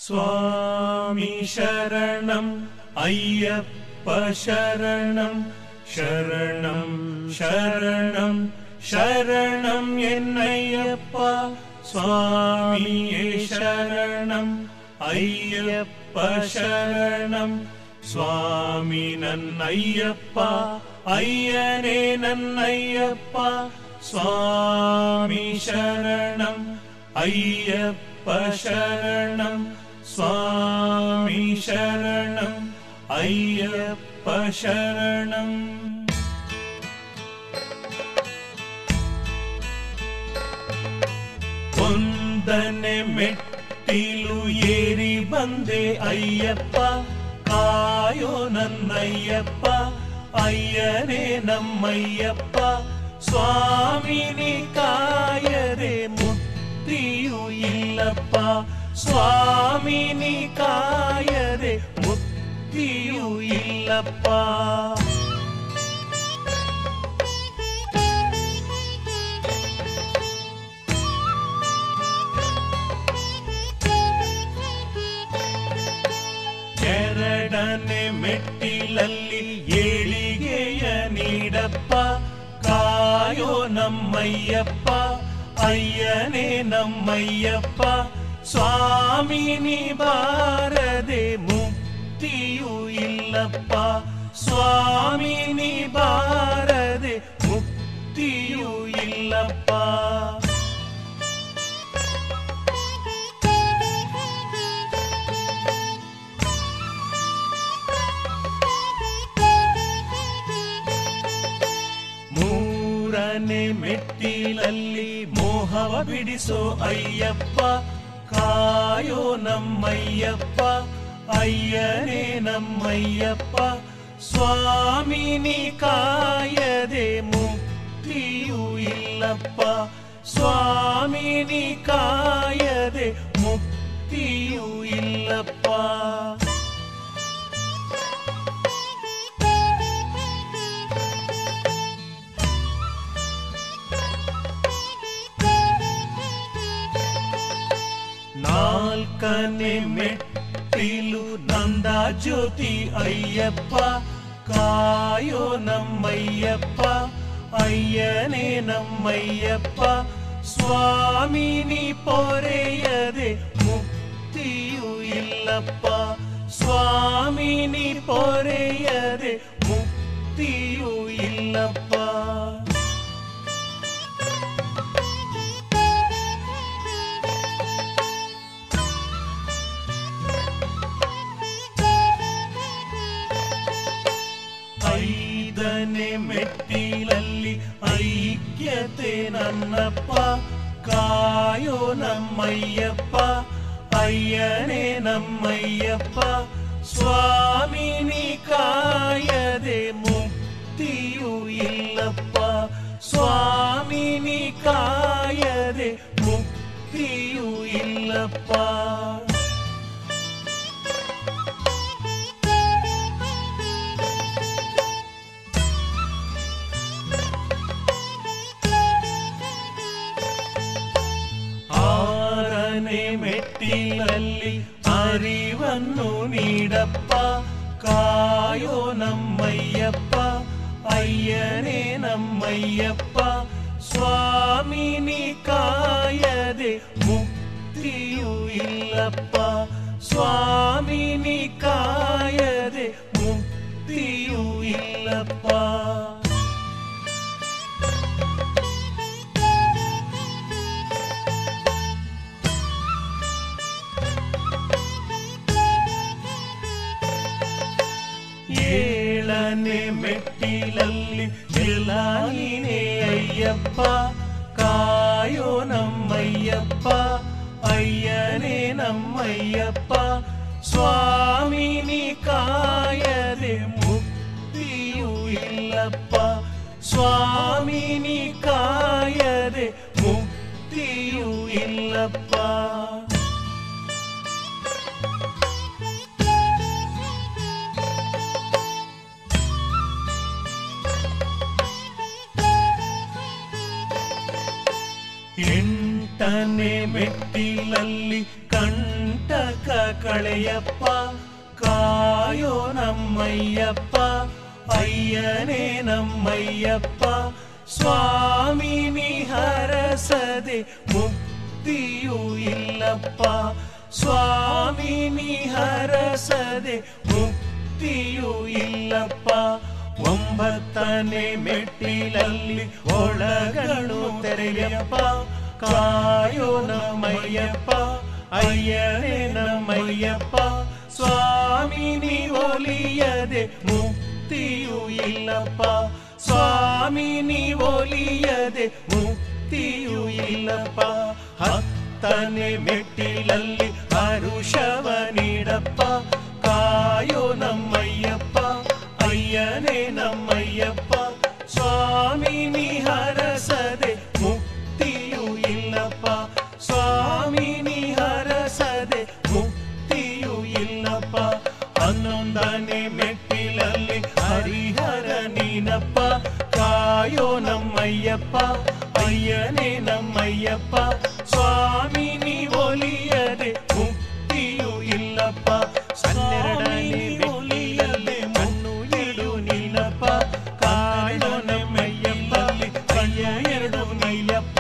ಸ್ವಾಮಿ ಶರಣಂ ಅಯ್ಯಪ್ಪ ಶರಣಂ ಶರಣಂ ಶರಣಂ ಶರಣಂ ಎನ್ನಯ್ಯಪ್ಪ ಸ್ವಾಮಿಯೇ ಶರಣಂ ಅಯ್ಯಪ್ಪ ಶರಣಂ ಸ್ವಾಮಿ ನನ್ನಯ್ಯಪ್ಪ ಅಯ್ಯನೇ ನನ್ನಯ್ಯಪ್ಪ ಸ್ವಾಮಿ ಶರಣಂ ಅಯ್ಯಪ್ಪ ಶರಣಂ ಸ್ವಾಮಿ ಶರಣಂ ಅಯ್ಯಪ್ಪ ಶರಣಂ ಒಂದನೆ ಮೆಟ್ಟಿಲು ಏರಿ ಬಂದೆ ಅಯ್ಯಪ್ಪ ಕಾಯೋ ನನ್ನಯ್ಯಪ್ಪ ಅಯ್ಯನೇ ನಮ್ಮಯ್ಯಪ್ಪ ಸ್ವಾಮಿನಿ ಕಾಯದೆ ಮುಕ್ತಿಯು ಇಲ್ಲಪ್ಪ ಸ್ವಾಮಿನಿ ಕಾಯದೆ ಮುಕ್ತಿಯು ಇಲ್ಲಪ್ಪ ಎರಡನೆ ಮೆಟ್ಟಿಲಲ್ಲಿ ಏಳಿಗೆಯ ನೀಡಪ್ಪ ಕಾಯೋ ನಮ್ಮಯ್ಯಪ್ಪ ಅಯ್ಯನೇ ನಮ್ಮಯ್ಯಪ್ಪ ಸ್ವಾಮಿನಿ ಬಾರದೆ ಮುಕ್ತಿಯು ಇಲ್ಲಪ್ಪ ಸ್ವಾಮಿನಿ ಬಾರದೆ ಮುಕ್ತಿಯು ಇಲ್ಲಪ್ಪ ಮೂರನೆ ಮೆಟ್ಟಿಲಲ್ಲಿ ಮೋಹವ ಬಿಡಿಸೋ ಅಯ್ಯಪ್ಪ ಕಾಯೋ ನಮ್ಮಯ್ಯಪ್ಪ ಅಯ್ಯನೇ ನಮ್ಮಯ್ಯಪ್ಪ ಸ್ವಾಮಿನಿ ಕಾಯದೆ ಮುಕ್ತಿಯು ಇಲ್ಲಪ್ಪ ಸ್ವಾಮಿನಿ ಕಾಯದೆ ಮುಕ್ತಿಯು ಇಲ್ಲಪ್ಪ ನಾಲ್ಕನೆ ಮೆಟ್ಟಿಲು ನಂದ ಜ್ಯೋತಿ ಅಯ್ಯಪ್ಪ ಕಾಯೋ ನಮ್ಮಯ್ಯಪ್ಪ ಅಯ್ಯನೇ ನಮ್ಮಯ್ಯಪ್ಪ ಸ್ವಾಮಿನಿ ಪೊರೆಯದೆ ಮುಕ್ತಿಯು ಇಲ್ಲಪ್ಪ ಸ್ವಾಮಿನಿ ಪೊರೆಯದೆ ಮುಕ್ತಿಯು ಇಲ್ಲಪ್ಪ ಐದನೆ ಮೆಟ್ಟಿಲಲ್ಲಿ ಐಕ್ಯತೆ ನನ್ನಪ್ಪ ಕಾಯೋ ನಮ್ಮಯ್ಯಪ್ಪ ಅಯ್ಯನೇ ನಮ್ಮಯ್ಯಪ್ಪ ಸ್ವಾಮಿನಿ ಕಾಯದೆ ಮುಕ್ತಿಯು ಇಲ್ಲಪ್ಪ ಸ್ವಾಮಿನಿ ಕಾಯದೆ ಮುಕ್ತಿಯು ಇಲ್ಲಪ್ಪ ಆರನೆ ಮೆಟ್ಟಿಲಲ್ಲಿ ಅರಿವನ್ನು ನೀಡಪ್ಪ ಕಾಯೋ ನಮ್ಮಯ್ಯಪ್ಪ ಅಯ್ಯನೇ ನಮ್ಮಯ್ಯಪ್ಪ ಸ್ವಾಮಿನಿ ಕಾಯದೆ ಮುಕ್ತಿಯು ಇಲ್ಲಪ್ಪ ಸ್ವಾಮಿನಿ ಕಾಯದೆ ಮುಕ್ತಿಯು ಇಲ್ಲಪ್ಪ ಏಳನೆ ಮೆಟ್ಟಿಲಲ್ಲಿ ಗೆಲಾಯಿನೇ ಅಯ್ಯಪ್ಪ ಕಾಯೋ ನಮ್ಮಯ್ಯಪ್ಪ ಅಯ್ಯನೇ ನಮ್ಮಯ್ಯಪ್ಪ ಸ್ವಾಮಿನಿ ಕಾಯದೆ ಮುಕ್ತಿಯು ಇಲ್ಲಪ್ಪ ಸ್ವಾಮಿನಿ ಕಾಯದೆ ಮುಕ್ತಿಯು ಇಲ್ಲಪ್ಪ ಎಂಟನೆ ಮೆಟ್ಟಿಲಲ್ಲಿ ಕಂಟಕ ಕಳೆಯಪ್ಪ ಕಾಯೋ ನಮ್ಮಯ್ಯಪ್ಪ ಅಯ್ಯನೇ ನಮ್ಮಯ್ಯಪ್ಪ ಸ್ವಾಮಿ ನೀ ಹರಸದೆ ಮುಕ್ತಿಯೂ ಇಲ್ಲಪ್ಪ ಸ್ವಾಮಿ ನೀ ಹರಸದೆ ಮುಕ್ತಿಯೂ ಇಲ್ಲಪ್ಪ ಒಂಬತ್ತನೇ ಮೆಟ್ಟಿಲಲ್ಲಿ ಒಳಗಳು ತೆರೆಯಪ್ಪ ಕಾಯೋ ನಮ್ಮಯ್ಯಪ್ಪ ಅಯ್ಯನೇ ನಮ್ಮಯ್ಯಪ್ಪ ಸ್ವಾಮಿ ನೀ ಒಲಿಯದೆ ಮುಕ್ತಿಯೂ ಇಲ್ಲಪ್ಪ ಸ್ವಾಮಿ ನೀ ಒಲಿಯದೆ ಮುಕ್ತಿಯೂ ಇಲ್ಲಪ್ಪ ಹತ್ತನೇ ಮೆಟ್ಟಿಲಲ್ಲಿ ಹರುಷವ ನೀಡಪ್ಪ ಕಾಯೋ ನಮ್ಮಯ್ಯಪ್ಪ ಅಯ್ಯನೇ ನಮ್ಮಯ್ಯಪ್ಪ ಸ್ವಾಮಿ ನೀ ಹರಸದೆ ಮುಕ್ತಿಯೂ ಇಲ್ಲಪ್ಪ ಸ್ವಾಮಿ ನೀ ಹರಸದೆ ಮುಕ್ತಿಯೂ ಇಲ್ಲಪ್ಪ ಹನ್ನೊಂದನೇ ಮೆಟ್ಟಿಲಲ್ಲಿ ಹರಿಹರ ನೀನಪ್ಪ ಕಾಯೋ ನಮ್ಮಯ್ಯಪ್ಪ ಅಯ್ಯನೇ ನಮ್ಮಯ್ಯಪ್ಪ ಸ್ವಾಮಿ ನೀ ಒಲಿಯದೆ ಮುಕ್ತಿಯೂ ಇಲ್ಲಪ್ಪ ಹನ್ನೆರಡನೇ ಮೆಟ್ಟಿಲಲ್ಲಿ ಮಣ್ಣು ಎರಡು ನೀನಪ್ಪ ಕಾಯೋ ನಮ್ಮಯ್ಯಪ್ಪಲ್ಲಿ ಕೈಯ ಎರಡು ನೀಯಪ್ಪ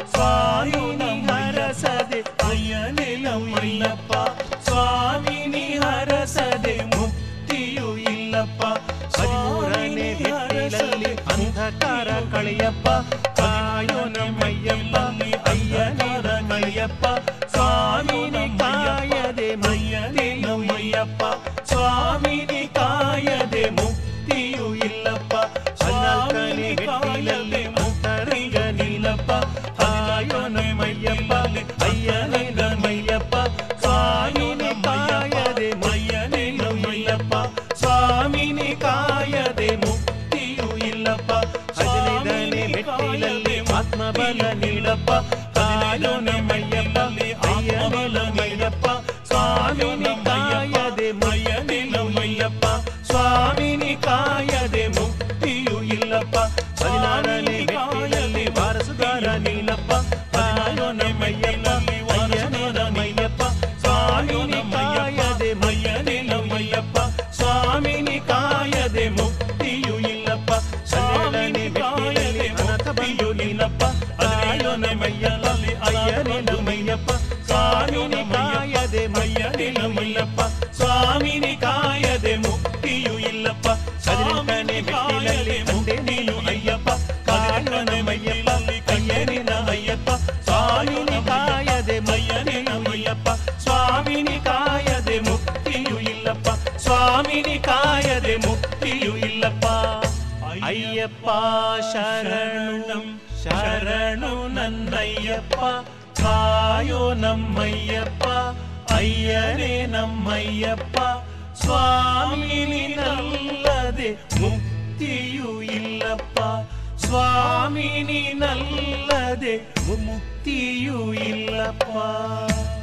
ಸ್ವಾಮಿ ನೀ ಹರಸದೆ ಅಯ್ಯನೇ ನಮ್ಮಯ್ಯಪ್ಪ ಸ್ವಾಮಿ ನೀ ಹರಸದೆ ಮುಕ್ತಿಯೂ ಇಲ್ಲಪ್ಪ ಹದಿಮೂರನೇ ಮೆಟ್ಟಿಲಲ್ಲಿ ಅಂಧಕಾರ ಕಳೆಯಪ್ಪ ಕಾಯೋ ನಮ್ಮಯ್ಯಪ್ಪಲ್ಲಿ ಅಯ್ಯನೇರ ಕಳೆಯಪ್ಪ ಸ್ವಾಮಿ ನೀ ಕಾಯದೆ ಮಯ್ಯನೇ ನಮ್ಮಯ್ಯಪ್ಪ ಸ್ವಾಮಿ ನೀ ಕಾಯದೆ ಮುಕ್ತಿಯೂ ಇಲ್ಲಪ್ಪ ಹದಿನಾಲ್ಕನೇ ಮೆಟ್ಟಿಲಲ್ಲಿ ಮುಕ್ತರಂಗ ನೀಲಪ್ಪ ಕಾಯೋ ನಮ್ಮಯ್ಯಪ್ಪ ಅಯ್ಯನೇ ನಮ್ಮಯ್ಯಪ್ಪ ಸ್ವಾಮಿ ನೀ ಕಾಯದೆ ಮಯ್ಯನೇ ನಮ್ಮಯ್ಯಪ್ಪ ಸ್ವಾಮಿ ನೀ ಕಾಯದೆ ಮುಕ್ತಿಯೂ ಇಲ್ಲಪ್ಪ ಹದಿನೈದನೇ ಮೆಟ್ಟಿಲಲ್ಲಿ ಆತ್ಮಬಲ ನೀಡಪ್ಪ ಕಾಯೋ ನಮ್ಮಯ್ಯಪ್ಪ ಅಯ್ಯನೇ ನಮ್ಮಯ್ಯಪ್ಪ ಸ್ವಾಮಿ ನೀ ಕಾಯದೆ ಮಯ್ಯನೇ ನಮ್ಮಯ್ಯಪ್ಪ ಸ್ವಾಮಿ ನೀ ಕಾಯದೆ ಮುಕ್ತಿಯೂ ಇಲ್ಲಪ್ಪ ಹದಿನಾರನೇ ಮೆಟ್ಟಿಲಲ್ಲಿ ವಾರಸುಗಾರ ನೀಲಪ್ಪ ಕಾಯೋ ನಮ್ಮಯ್ಯಪ್ಪ ಅಯ್ಯನೇ ನಮ್ಮಯ್ಯಪ್ಪ ಸ್ವಾಮಿ ನೀ ಕಾಯದೆ ಮಯ್ಯನೇ ನಮ್ಮಯ್ಯಪ್ಪ ಸ್ವಾಮಿ ನೀ ಕಾಯದೆ ಮುಕ್ತಿಯೂ ಇಲ್ಲಪ್ಪ ಹನ್ನೆರಡನೇ ಮೆಟ್ಟಿಲಲ್ಲಿ ಅನಥ ಬಂಧು ನೀನಪ್ಪ ಕಾಯೋ ನಮ್ಮಯ್ಯನಲ್ಲಿ ಅಯ್ಯನೇ ನಮ್ಮಯ್ಯಪ್ಪ ಸ್ವಾಮಿ ನೀ ಕಾಯದೆ ಮಯ್ಯನೇ ನಮ್ಮಯ್ಯಪ್ಪ ಸ್ವಾಮಿ ನೀ ಕಾಯದೆ ಮುಕ್ತಿಯೂ ಇಲ್ಲಪ್ಪ ಹದಿನೆಂಟನೇ ಮೆಟ್ಟಿಲಲ್ಲಿ ಮುಂದೆ ನೀನು ಅಯ್ಯಪ್ಪ ಕಾಯೋ ನಮ್ಮಯ್ಯಪ್ಪ ಅಯ್ಯನೇ ನಮ್ಮಯ್ಯಪ್ಪ ಸ್ವಾಮಿ ನೀ ಕಾಯದೆ ಮಯ್ಯನೇ ನಮ್ಮಯ್ಯಪ್ಪ ಸ್ವಾಮಿ ನೀ ಕಾಯದೆ ಮುಕ್ತಿಯೂ ಇಲ್ಲಪ್ಪ ಸ್ವಾಮಿ ನೀ ಕಾಯದೆ ಮುಕ್ತಿಯೂ ಇಲ್ಲಪ್ಪ ಅಯ್ಯಪ್ಪ ಶರಣು ಶರಣು ನನ್ನಯ್ಯಪ್ಪ ಕಾಯೋ ನಮ್ಮಯ್ಯಪ್ಪ ಅಯ್ಯನೇ ನಮ್ಮಯ್ಯಪ್ಪ ಸ್ವಾಮಿ ನೀನಲ್ಲದೆ ಮುಕ್ತಿಯೂ ಇಲ್ಲಪ್ಪ ಸ್ವಾಮಿ ನೀನಲ್ಲದೆ ಮುಕ್ತಿಯೂ ಇಲ್ಲಪ್ಪ